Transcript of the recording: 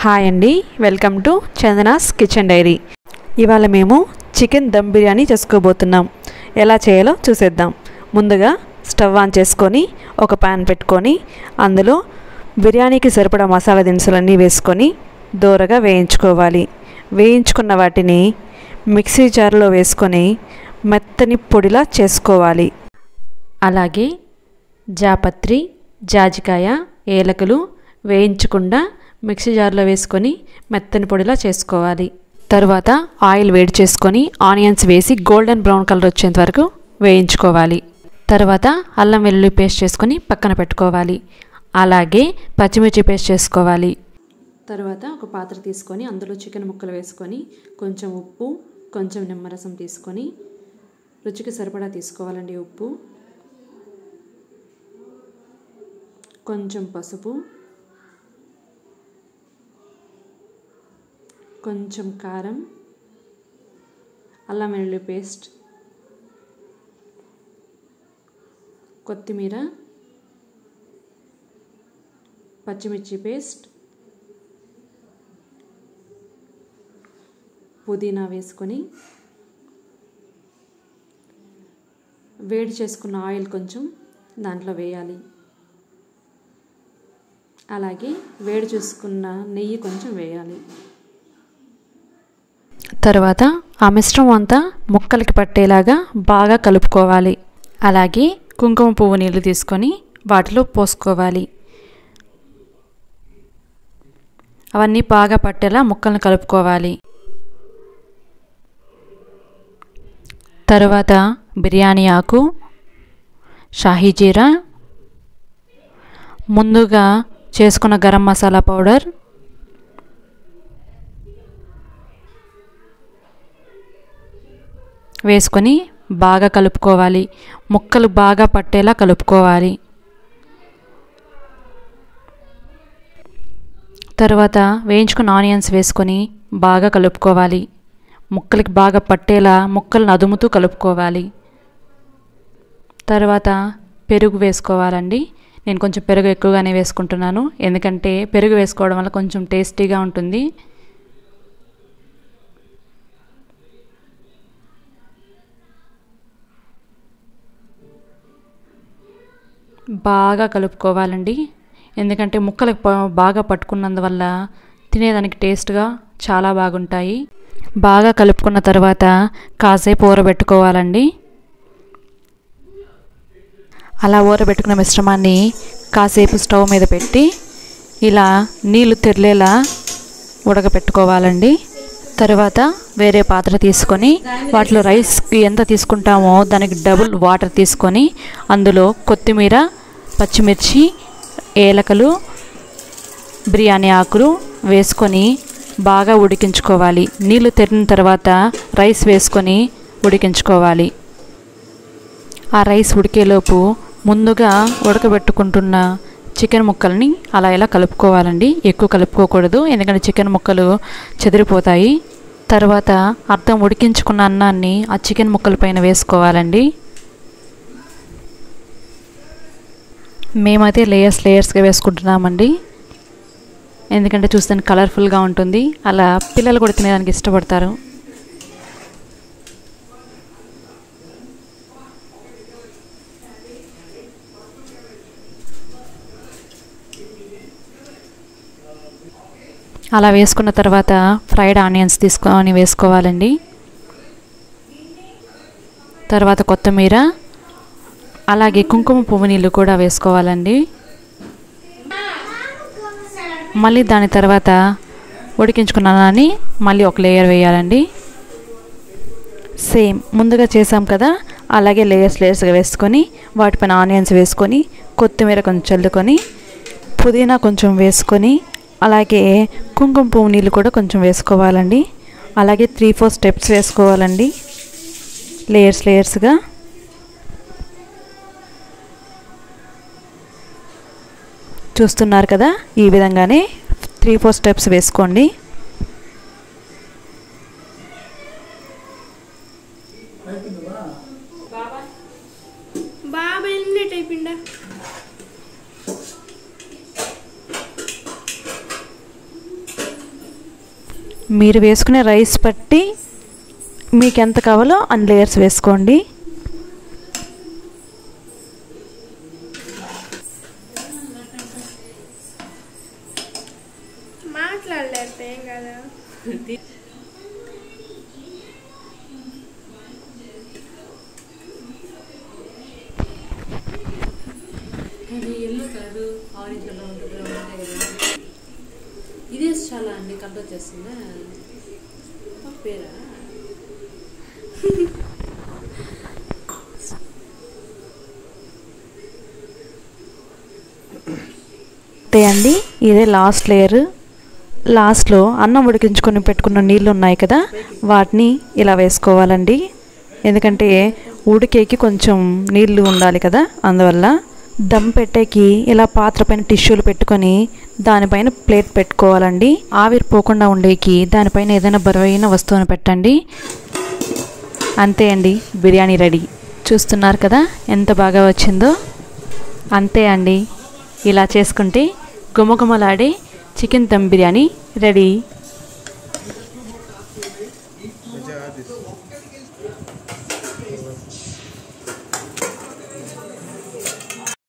hi అండి welcome to Chandana's kitchen diary ఇవాళ మేము చికెన్ దమ్ బిర్యానీ చేసుకోబోతున్నాం ఎలా చేయాలో చూసేద్దాం ముందుగా స్టవ్ ఆన్ చేసుకొని ఒక పాన్ పెట్టుకొని అందులో బిర్యానీకి సరిపడా మసాలా దినుసులన్నీ వేసుకొని దూరగా వేయించుకోవాలి వేయించుకున్న వాటిని మిక్సీ జార్లో వేసుకొని మెత్తని పొడిలా చేసుకోవాలి అలాగే జాపత్రి జాజికాయ ఏలకులు వేయించకుండా మిక్సీ జార్లో వేసుకొని మెత్తని పొడిలా చేసుకోవాలి తరువాత ఆయిల్ వేడి చేసుకొని ఆనియన్స్ వేసి గోల్డెన్ బ్రౌన్ కలర్ వచ్చేంత వరకు వేయించుకోవాలి తర్వాత అల్లం వెల్లుల్లి పేస్ట్ చేసుకొని పక్కన పెట్టుకోవాలి అలాగే పచ్చిమిర్చి పేస్ట్ చేసుకోవాలి తర్వాత ఒక పాత్ర తీసుకొని అందులో చికెన్ ముక్కలు వేసుకొని కొంచెం ఉప్పు కొంచెం నిమ్మరసం తీసుకొని రుచికి సరిపడా తీసుకోవాలండి ఉప్పు కొంచెం పసుపు కొంచెం కారం అల్లం వెల్లుల్లి పేస్ట్ కొత్తిమీర పచ్చిమిర్చి పేస్ట్ పుదీనా వేసుకొని వేడి చేసుకున్న ఆయిల్ కొంచెం దాంట్లో వేయాలి అలాగే వేడి చేసుకున్న నెయ్యి కొంచెం వేయాలి తర్వాత ఆ మిశ్రమం అంతా ముక్కలకి పట్టేలాగా బాగా కలుపుకోవాలి అలాగే కుంకుమ పువ్వు నీళ్ళు తీసుకొని వాటిలో పోసుకోవాలి అవన్నీ బాగా పట్టేలా ముక్కలను కలుపుకోవాలి తర్వాత బిర్యానీ ఆకు షాహీ జీరా ముందుగా చేసుకున్న గరం మసాలా పౌడర్ వేసుకొని బాగా కలుపుకోవాలి ముక్కలు బాగా పట్టేలా కలుపుకోవాలి తర్వాత వేయించుకున్న ఆనియన్స్ వేసుకొని బాగా కలుపుకోవాలి ముక్కలకి బాగా పట్టేలా ముక్కలను అదుముతూ కలుపుకోవాలి తర్వాత పెరుగు వేసుకోవాలండి నేను కొంచెం పెరుగు ఎక్కువగానే వేసుకుంటున్నాను ఎందుకంటే పెరుగు వేసుకోవడం వల్ల కొంచెం టేస్టీగా ఉంటుంది బాగా కలుపుకోవాలండి ఎందుకంటే ముక్కలకు బాగా పట్టుకున్నందువల్ల తినేదానికి టేస్ట్గా చాలా బాగుంటాయి బాగా కలుపుకున్న తర్వాత కాసేపు ఊరబెట్టుకోవాలండి అలా ఊరబెట్టుకున్న మిశ్రమాన్ని కాసేపు స్టవ్ మీద పెట్టి ఇలా నీళ్లు తెరలేలా ఉడకపెట్టుకోవాలండి తర్వాత వేరే పాత్ర తీసుకొని వాటిలో రైస్కి ఎంత తీసుకుంటామో దానికి డబుల్ వాటర్ తీసుకొని అందులో కొత్తిమీర పచ్చిమిర్చి ఏలకలు బిర్యానీ ఆకులు వేసుకొని బాగా ఉడికించుకోవాలి నీళ్లు తెరిన తర్వాత రైస్ వేసుకొని ఉడికించుకోవాలి ఆ రైస్ ఉడికేలోపు ముందుగా ఉడకబెట్టుకుంటున్న చికెన్ ముక్కల్ని అలా ఇలా కలుపుకోవాలండి ఎక్కువ కలుపుకోకూడదు ఎందుకంటే చికెన్ ముక్కలు చెదిరిపోతాయి తర్వాత అర్థం ఉడికించుకున్న అన్నాన్ని ఆ చికెన్ ముక్కల పైన వేసుకోవాలండి మేమైతే లేయర్స్ లేయర్స్గా వేసుకుంటున్నామండి ఎందుకంటే చూస్తే కలర్ఫుల్గా ఉంటుంది అలా పిల్లలు కూడా తినేదానికి ఇష్టపడతారు అలా వేసుకున్న తర్వాత ఫ్రైడ్ ఆనియన్స్ తీసుకొని వేసుకోవాలండి తర్వాత కొత్తిమీర అలాగే కుంకుమ పువ్వు నీళ్ళు కూడా వేసుకోవాలండి మళ్ళీ దాని తర్వాత ఉడికించుకున్నానని మళ్ళీ ఒక లేయర్ వేయాలండి సేమ్ ముందుగా చేసాం కదా అలాగే లేయర్స్ లేయర్స్గా వేసుకొని వాటిపైన ఆనియన్స్ వేసుకొని కొత్తిమీర కొంచెం చల్లుకొని పుదీనా కొంచెం వేసుకొని అలాగే కుంకుమ పువ్వు నీళ్ళు కూడా కొంచెం వేసుకోవాలండి అలాగే త్రీ ఫోర్ స్టెప్స్ వేసుకోవాలండి లేయర్స్ లేయర్స్గా చూస్తున్నారు కదా ఈ విధంగానే త్రీ ఫోర్ స్టెప్స్ వేసుకోండి బాబా ఎలిమినేట్ అయిపోయిందా మీరు వేసుకునే రైస్ బట్టి మీకు ఎంత కావాలో అన్ని లేయర్స్ వేసుకోండి మాట్లాడలేదు ఏం కదా అది ఎల్లో కలర్ ఆరెంజ్ కలర్ ఉంటుంది కదా, ఉంటాయి కదా ఇదే చాలా అండి కలర్ వచ్చేస్తుందా పేరా అంతే అండి ఇదే లాస్ట్ లేయర్ లాస్ట్లో అన్నం ఉడికించుకొని పెట్టుకున్న నీళ్ళు ఉన్నాయి కదా వాటిని ఇలా వేసుకోవాలండి ఎందుకంటే ఉడికేకి కొంచెం నీళ్ళు ఉండాలి కదా అందువల్ల దమ్ పెట్టేకి ఇలా పాత్ర పైన టిష్యూలు పెట్టుకొని దానిపైన ప్లేట్ పెట్టుకోవాలండి ఆవిరి పోకుండా ఉండేకి దానిపైన ఏదైనా బరువైన వస్తువును పెట్టండి అంతే అండి బిర్యానీ రెడీ చూస్తున్నారు కదా ఎంత బాగా వచ్చిందో అంతే అండి ఇలా చేసుకుంటే గుమగుమలాడే చికెన్ దమ్ బిర్యానీ రెడీ